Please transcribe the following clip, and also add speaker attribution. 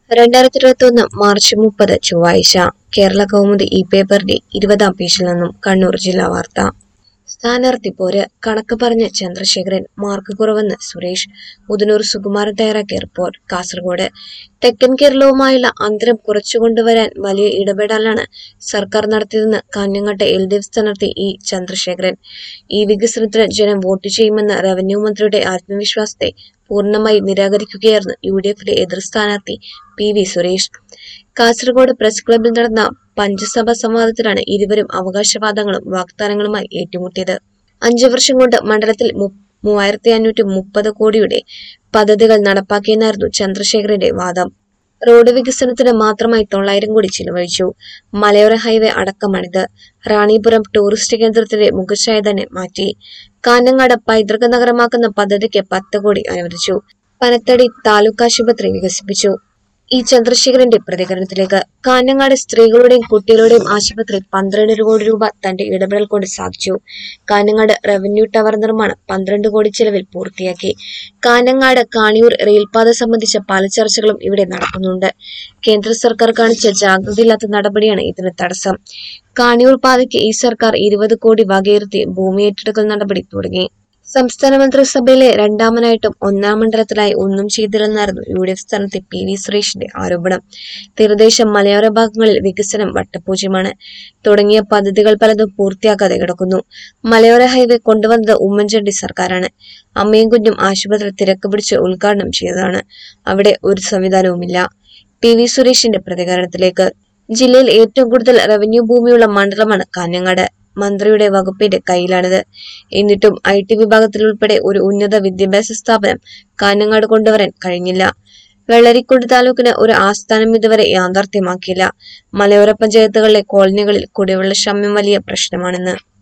Speaker 1: രണ്ടായിരത്തി ഇരുപത്തി ഒന്ന് മാർച്ച് മുപ്പത് ചൊവ്വാഴ്ച കേരള കൗമുദി ഈ പേപ്പറിന്റെ ഇരുപതാം പേജിൽ നിന്നും കണ്ണൂർ ജില്ലാ വാർത്ത സ്ഥാനാർത്ഥി പോര് കണക്ക് പറഞ്ഞ് ചന്ദ്രശേഖരൻ മാർക്ക് കുറവെന്ന് സുരേഷ് മുതനൂർ സുകുമാരൻ തയ്യാറാക്കിയ റിപ്പോർട്ട് കാസർഗോഡ് തെക്കൻ കേരളവുമായുള്ള അന്തരം കുറച്ചുകൊണ്ടുവരാൻ വലിയ ഇടപെടലാണ് സർക്കാർ നടത്തിയതെന്ന് കാഞ്ഞങ്ങാട്ടെ എൽ ഡി എഫ് സ്ഥാനാർത്ഥി ഇ ചന്ദ്രശേഖരൻ ഈ വികസനത്തിന് ജനം വോട്ട് ചെയ്യുമെന്ന റവന്യൂ മന്ത്രിയുടെ ആത്മവിശ്വാസത്തെ പൂർണ്ണമായി നിരാകരിക്കുകയായിരുന്നു യു ഡി എഫിലെ എതിർ സ്ഥാനാർത്ഥി P V Suresh Kasaragod press ക്ലബിൽ നടന്ന പഞ്ചസഭ സംവാദത്തിലാണ് ഇരുവരും അവകാശവാദങ്ങളും വാഗ്ദാനങ്ങളുമായി ഏറ്റുമുട്ടിയത് അഞ്ചു വർഷം കൊണ്ട് മണ്ഡലത്തിൽ മു- മൂവായിരത്തി അഞ്ഞൂറ്റി മുപ്പത് കോടിയുടെ പദ്ധതികൾ നടപ്പാക്കിയെന്നായിരുന്നു ചന്ദ്രശേഖരന്റെ വാദം റോഡ് വികസനത്തിന് മാത്രമായി തൊള്ളായിരം കോടി ചിലവഴിച്ചു മലയോര ഹൈവേ അടക്കമാണിത് റാണിപുരം ടൂറിസ്റ്റ് കേന്ദ്രത്തിന്റെ മുഖച്ഛായ തന്നെ മാറ്റി കാഞ്ഞങ്ങാട് പൈതൃക നഗരമാക്കുന്ന പദ്ധതിക്ക് പത്ത് കോടി അനുവദിച്ചു പനത്തടി താലൂക്ക് ആശുപത്രി വികസിപ്പിച്ചു ഇ ചന്ദ്രശേഖരന്റെ പ്രതികരണത്തിലേക്ക് കാഞ്ഞങ്ങാട് സ്ത്രീകളുടെയും കുട്ടികളുടെയും ആശുപത്രി പന്ത്രണ്ട് കോടി രൂപ തന്റെ ഇടപെടൽ കൊണ്ട് സാധിച്ചു കാഞ്ഞങ്ങാട് റവന്യൂ ടവർ നിർമ്മാണം പന്ത്രണ്ട് കോടി ചെലവിൽ പൂർത്തിയാക്കി കാഞ്ഞങ്ങാട് കാണിയൂർ റെയിൽപാത സംബന്ധിച്ച പല ചർച്ചകളും ഇവിടെ നടക്കുന്നുണ്ട് കേന്ദ്ര സർക്കാർ കാണിച്ച ജാഗ്രതയില്ലാത്ത നടപടിയാണ് ഇതിന് തടസ്സം കാണിയൂർ പാതയ്ക്ക് ഈ സർക്കാർ ഇരുപത് കോടി വകയിരുത്തി ഭൂമി ഏറ്റെടുക്കൽ നടപടി തുടങ്ങി സംസ്ഥാന മന്ത്രിസഭയിലെ രണ്ടാമനായിട്ടും ഒന്നാം മണ്ഡലത്തിലായി ഒന്നും ചെയ്തില്ലെന്നായിരുന്നു യു ഡി എഫ് സ്ഥാനത്തെ പി വി സുരേഷിന്റെ ആരോപണം തീരദേശ മലയോര ഭാഗങ്ങളിൽ വികസനം വട്ടപൂജ്യമാണ് തുടങ്ങിയ പദ്ധതികൾ പലതും പൂർത്തിയാക്കാതെ കിടക്കുന്നു മലയോര ഹൈവേ കൊണ്ടുവന്നത് ഉമ്മൻചാണ്ടി സർക്കാരാണ് അമ്മയും കുഞ്ഞും ആശുപത്രി തിരക്ക് പിടിച്ച് ഉദ്ഘാടനം ചെയ്തതാണ് അവിടെ ഒരു സംവിധാനവുമില്ല പി വി സുരേഷിന്റെ പ്രതികരണത്തിലേക്ക് ജില്ലയിൽ ഏറ്റവും കൂടുതൽ റവന്യൂ ഭൂമിയുള്ള മണ്ഡലമാണ് കാഞ്ഞങ്ങാട് മന്ത്രിയുടെ വകുപ്പിന്റെ കയ്യിലാണിത് എന്നിട്ടും ഐ ടി വിഭാഗത്തിൽ ഉൾപ്പെടെ ഒരു ഉന്നത വിദ്യാഭ്യാസ സ്ഥാപനം കാഞ്ഞങ്ങാട് കൊണ്ടുവരാൻ കഴിഞ്ഞില്ല വെള്ളരിക്കുണ്ട് താലൂക്കിന് ഒരു ആസ്ഥാനം ഇതുവരെ യാഥാർത്ഥ്യമാക്കിയില്ല മലയോര പഞ്ചായത്തുകളിലെ കോളനികളിൽ കുടിവെള്ള ക്ഷാമം വലിയ പ്രശ്നമാണെന്ന്